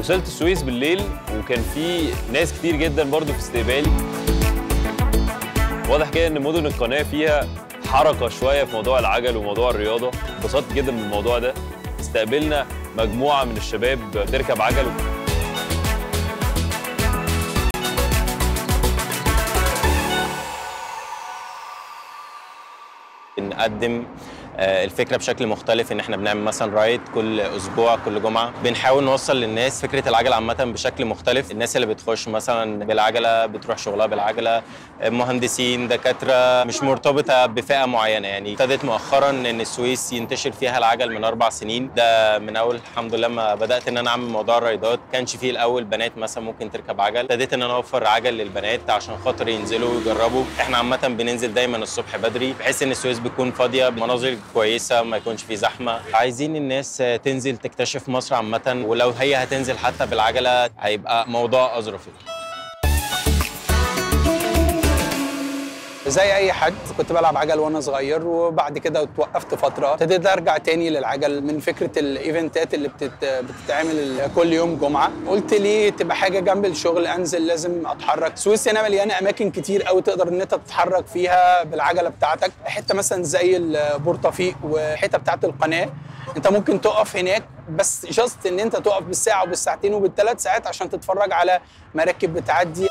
وصلت السويس بالليل وكان في ناس كتير جدا برضو في استقبالي واضح كده ان مدن القناه فيها حركه شويه في موضوع العجل وموضوع الرياضه انبسطت جدا من الموضوع ده استقبلنا مجموعه من الشباب تركب عجل بنقدم آه، الفكره بشكل مختلف ان احنا بنعمل مثلا رايد كل اسبوع كل جمعه بنحاول نوصل للناس فكره العجل عامه بشكل مختلف الناس اللي بتخش مثلا بالعجله بتروح شغلها بالعجله آه، مهندسين دكاتره مش مرتبطه بفئه معينه يعني ابتدت مؤخرا ان السويس ينتشر فيها العجل من اربع سنين ده من اول الحمد لله ما بدات ان انا اعمل موضوع الرايدات كانش فيه الاول بنات مثلا ممكن تركب عجل ابتديت ان انا اوفر عجل للبنات عشان خاطر ينزلوا ويجربوا احنا عامه بننزل دايما الصبح بدري بحيث ان السويس بتكون فاضيه بمناظر كويسه ما يكونش فيه زحمه عايزين الناس تنزل تكتشف مصر عامه ولو هي هتنزل حتى بالعجله هيبقى موضوع اظرف زي اي حد كنت بلعب عجل وانا صغير وبعد كده توقفت فتره ابتديت ارجع تاني للعجل من فكره الايفنتات اللي بتت... بتتعمل كل يوم جمعه قلت ليه تبقى حاجه جنب الشغل انزل لازم اتحرك سويس هنا مليانه اماكن كتير قوي تقدر ان انت تتحرك فيها بالعجله بتاعتك حته مثلا زي البورتفيق وحته بتاعت القناه انت ممكن تقف هناك بس جاست ان انت تقف بالساعه وبالساعتين وبالثلاث ساعات عشان تتفرج على مراكب بتعدي